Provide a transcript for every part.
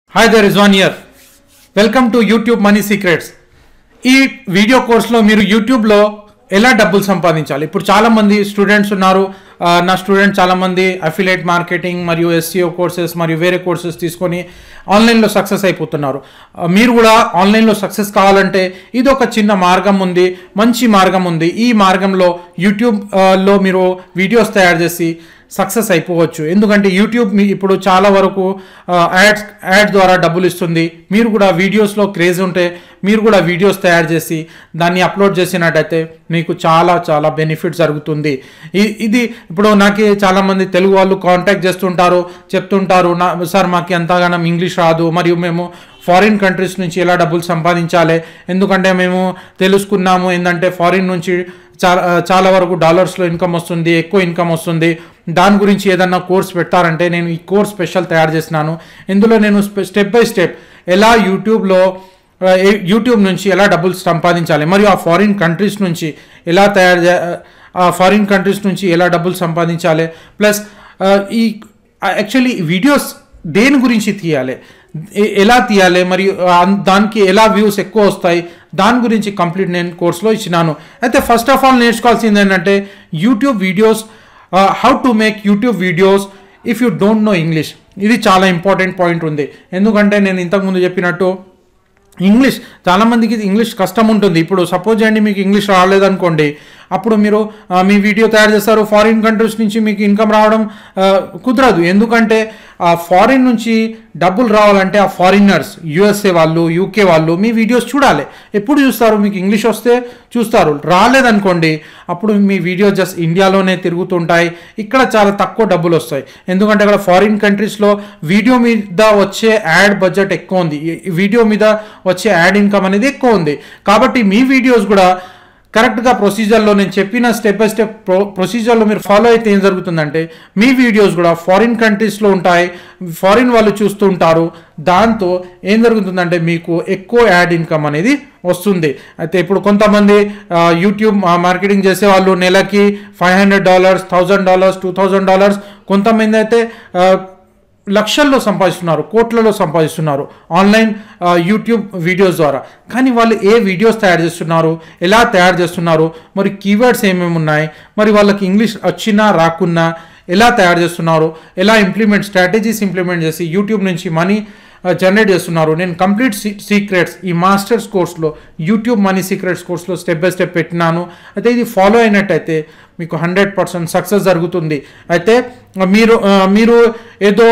hi there is one year welcome to YouTube money secrets ఈ video కోర్స్లో మీరు యూట్యూబ్లో ఎలా డబ్బులు సంపాదించాలి ఇప్పుడు చాలామంది స్టూడెంట్స్ ఉన్నారు ఆ, నా స్టూడెంట్ చాలామంది అఫిలియేట్ మార్కెటింగ్ మరియు ఎస్సీఓ కోర్సెస్ మరియు వేరే కోర్సెస్ తీసుకొని ఆన్లైన్లో సక్సెస్ అయిపోతున్నారు ఆ, మీరు కూడా ఆన్లైన్లో సక్సెస్ కావాలంటే ఇది ఒక చిన్న మార్గం ఉంది మంచి మార్గం ఉంది ఈ మార్గంలో యూట్యూబ్ ఆ, లో మీరు వీడియోస్ తయారు చేసి సక్సెస్ అయిపోవచ్చు ఎందుకంటే యూట్యూబ్ మీ ఇప్పుడు చాలా వరకు యాడ్స్ యాడ్ ద్వారా డబ్బులు ఇస్తుంది మీరు కూడా వీడియోస్లో క్రేజ్ ఉంటే మీరు కూడా వీడియోస్ తయారు చేసి దాన్ని అప్లోడ్ చేసినట్టయితే మీకు చాలా చాలా బెనిఫిట్ జరుగుతుంది ఇ- ఇది ఇప్పుడు నాకు చాలామంది తెలుగు వాళ్ళు కాంటాక్ట్ చేస్తుంటారు చెప్తుంటారు నా సార్ మాకు ఎంతగానో ఇంగ్లీష్ రాదు మరియు మేము ఫారిన్ కంట్రీస్ నుంచి ఎలా డబ్బులు సంపాదించాలి ఎందుకంటే మేము తెలుసుకున్నాము ఏంటంటే ఫారిన్ నుంచి చాలా చాలా వరకు డాలర్స్లో ఇన్కమ్ వస్తుంది ఎక్కువ ఇన్కమ్ వస్తుంది దాని గురించి ఏదన్నా కోర్స్ పెట్టారంటే నేను ఈ కోర్స్ స్పెషల్ తయారు చేసినాను ఇందులో నేను స్టెప్ బై స్టెప్ ఎలా యూట్యూబ్లో ఆ, ఏ- యూట్యూబ్ నుంచి ఎలా డబ్బులు సంపాదించాలి మరియు ఆ ఫారిన్ కంట్రీస్ నుంచి ఎలా తయారు చే ఆ ఫారిన్ కంట్రీస్ నుంచి ఎలా డబ్బులు సంపాదించాలి ప్లస్ ఈ యాక్చువల్లీ వీడియోస్ దేని గురించి తీయాలి ఎ- ఎలా తీయాలి మరియు ఆ, దానికి ఎలా వ్యూస్ ఎక్కువ వస్తాయి దాని గురించి కంప్లీట్ నేను కోర్సులో ఇచ్చినాను అయితే ఫస్ట్ ఆఫ్ ఆల్ నేర్చుకోవాల్సింది ఏంటంటే YouTube videos how to make YouTube videos if you don't know English ఇది చాలా ఇంపార్టెంట్ పాయింట్ ఉంది ఎందుకంటే నేను ఇంతకుముందు చెప్పినట్టు ఇంగ్లీష్ చాలామందికి ఇంగ్లీష్ కష్టం ఉంటుంది ఇప్పుడు సపోజ్ అండి మీకు ఇంగ్లీష్ రాలేదనుకోండి అప్పుడు మీరు ఆ, మీ వీడియో తయారు చేస్తారు ఫారిన్ కంట్రీస్ నుంచి మీకు ఇన్కమ్ రావడం ఆ, కుదరదు ఎందుకంటే ఆ ఫారిన్ నుంచి డబ్బులు రావాలంటే ఆ ఫారినర్స్ యుఎస్ఏ వాళ్ళు యూకే వాళ్ళు మీ వీడియోస్ చూడాలి ఎప్పుడు చూస్తారు మీకు ఇంగ్లీష్ వస్తే చూస్తారు రాలేదనుకోండి అప్పుడు మీ వీడియో జస్ట్ ఇండియాలోనే తిరుగుతుంటాయి ఇక్కడ చాలా తక్కువ డబ్బులు వస్తాయి ఎందుకంటే అక్కడ ఫారిన్ కంట్రీస్లో వీడియో మీద వచ్చే యాడ్ బడ్జెట్ ఎక్కువ ఉంది ఈ- ఈ వీడియో మీద వచ్చే యాడ్ ఇన్కమ్ అనేది ఎక్కువ ఉంది కాబట్టి మీ వీడియోస్ కూడా కరెక్ట్గా ప్రొసీజర్లో నేను చెప్పిన స్టెప్ బై స్టెప్ ప్రొ ప్రొసీజర్లో మీరు ఫాలో అయితే ఏం జరుగుతుందంటే మీ వీడియోస్ కూడా ఫారిన్ కంట్రీస్లో ఉంటాయి ఫారిన్ వాళ్ళు చూస్తూ ఉంటారు దాంతో ఏం జరుగుతుందంటే మీకు ఎక్కువ యాడ్ ఇన్కమ్ అనేది వస్తుంది అయితే ఇప్పుడు కొంతమంది ఆ, యూట్యూబ్ ఆ, మార్కెటింగ్ చేసే వాళ్ళు నెలకి five hundred dollars thousand dollars two thousand dollars కొంతమంది అయితే ఆ, లక్షల్లో సంపాదిస్తున్నారు కోట్లలో సంపాదిస్తున్నారు ఆన్లైన్ ఆ, యూట్యూబ్ వీడియోస్ ద్వారా కానీ వాళ్ళు ఏ వీడియోస్ తయారు చేస్తున్నారు ఎలా తయారు చేస్తున్నారు మరి కీవర్డ్స్ ఏమేమి ఉన్నాయి మరి వాళ్ళకి ఇంగ్లీష్ వచ్చినా రాకున్నా ఎలా తయారు చేస్తున్నారు ఎలా ఇంప్లిమెంట్ స్ట్రాటజీస్ ఇంప్లిమెంట్ చేసి యూట్యూబ్ నుంచి మనీ జనరేట్ చేస్తున్నారు నేను కంప్లీట్ సీక్రెట్స్ ఈ మాస్టర్స్ కోర్స్లో యూట్యూబ్ మనీ సీక్రెట్స్ కోర్స్లో స్టెప్ బై స్టెప్ పెట్టినాను అయితే ఇది ఫాలో అయినట్టయితే మీకు హండ్రెడ్ పర్సెంట్ సక్సెస్ జరుగుతుంది అయితే మీరు ఆ, మీరు ఏదో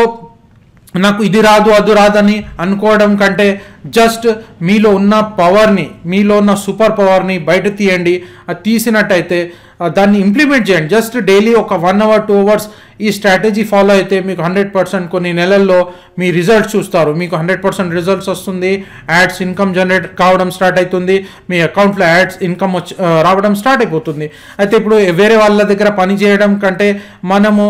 నాకు ఇది రాదు అది రాదని అనుకోవడం కంటే జస్ట్ మీలో ఉన్న పవర్ని మీలో ఉన్న సూపర్ పవర్ని బయట తీయండి అది తీసినట్టయితే ఆ, దాన్ని ఇంప్లిమెంట్ చేయండి జస్ట్ డైలీ ఒక వన్ అవర్ టూ అవర్స్ ఈ స్ట్రాటజీ ఫాలో అయితే మీకు హండ్రెడ్ పర్సెంట్ కొన్ని నెలల్లో మీ రిజల్ట్స్ చూస్తారు మీకు హండ్రెడ్ పర్సెంట్ రిజల్ట్స్ వస్తుంది యాడ్స్ ఇన్కమ్ జనరేట్ కావడం స్టార్ట్ అవుతుంది మీ అకౌంట్లో యాడ్స్ ఇన్కమ్ వచ్చి ఆ, రావడం స్టార్ట్ అయిపోతుంది అయితే ఇప్పుడు వేరే వాళ్ళ దగ్గర పని చేయడం కంటే మనము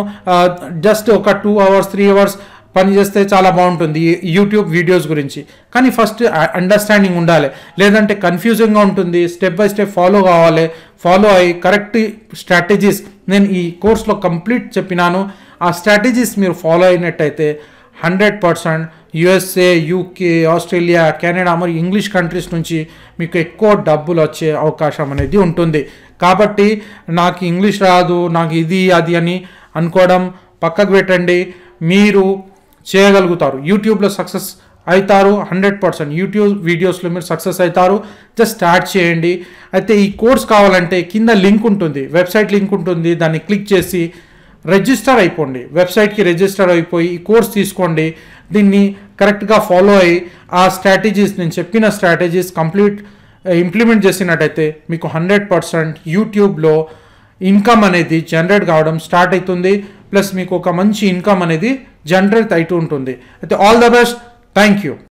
జస్ట్ ఒక టూ అవర్స్ త్రీ అవర్స్ పని చేస్తే చాలా బాగుంటుంది ఈ యూట్యూబ్ వీడియోస్ గురించి కానీ ఫస్ట్ అండర్స్టాండింగ్ ఉండాలి లేదంటే కన్ఫ్యూజింగ్గా ఉంటుంది స్టెప్ బై స్టెప్ ఫాలో కావాలి ఫాలో అయ్యి కరెక్ట్ స్ట్రాటజీస్ నేను ఈ కోర్స్లో కంప్లీట్ చెప్పినాను ఆ స్ట్రాటజీస్ మీరు ఫాలో అయినట్టయితే hundred percent USA UK Australia Canada మరి ఇంగ్లీష్ కంట్రీస్ నుంచి మీకు ఎక్కువ డబ్బులు వచ్చే అవకాశం అనేది ఉంటుంది కాబట్టి నాకు ఇంగ్లీష్ రాదు నాకు ఇది అది అని అనుకోవడం పక్కకు పెట్టండి మీరు చేయగలుగుతారు యూట్యూబ్లో సక్సెస్ అవుతారు హండ్రెడ్ పర్సెంట్ యూట్యూబ్ వీడియోస్లో మీరు సక్సెస్ అవుతారు జస్ట్ స్టార్ట్ చేయండి అయితే ఈ కోర్స్ కావాలంటే కింద లింక్ ఉంటుంది వెబ్సైట్ లింక్ ఉంటుంది దాన్ని క్లిక్ చేసి రిజిస్టర్ అయిపోండి వెబ్సైట్కి రిజిస్టర్ అయిపోయి ఈ కోర్స్ తీసుకోండి దీన్ని కరెక్ట్గా ఫాలో అయ్యి ఆ స్ట్రాటజీస్ నేను చెప్పిన స్ట్రాటజీస్ కంప్లీట్ ఇంప్లిమెంట్ చేసినట్టయితే మీకు హండ్రెడ్ పర్సెంట్ యూట్యూబ్లో ఇన్కమ్ అనేది జనరేట్ కావడం స్టార్ట్ అవుతుంది ప్లస్ మీకు ఒక మంచి ఇన్కమ్ అనేది జనరేట్ అవుతూ ఉంటుంది అయితే all the best thank you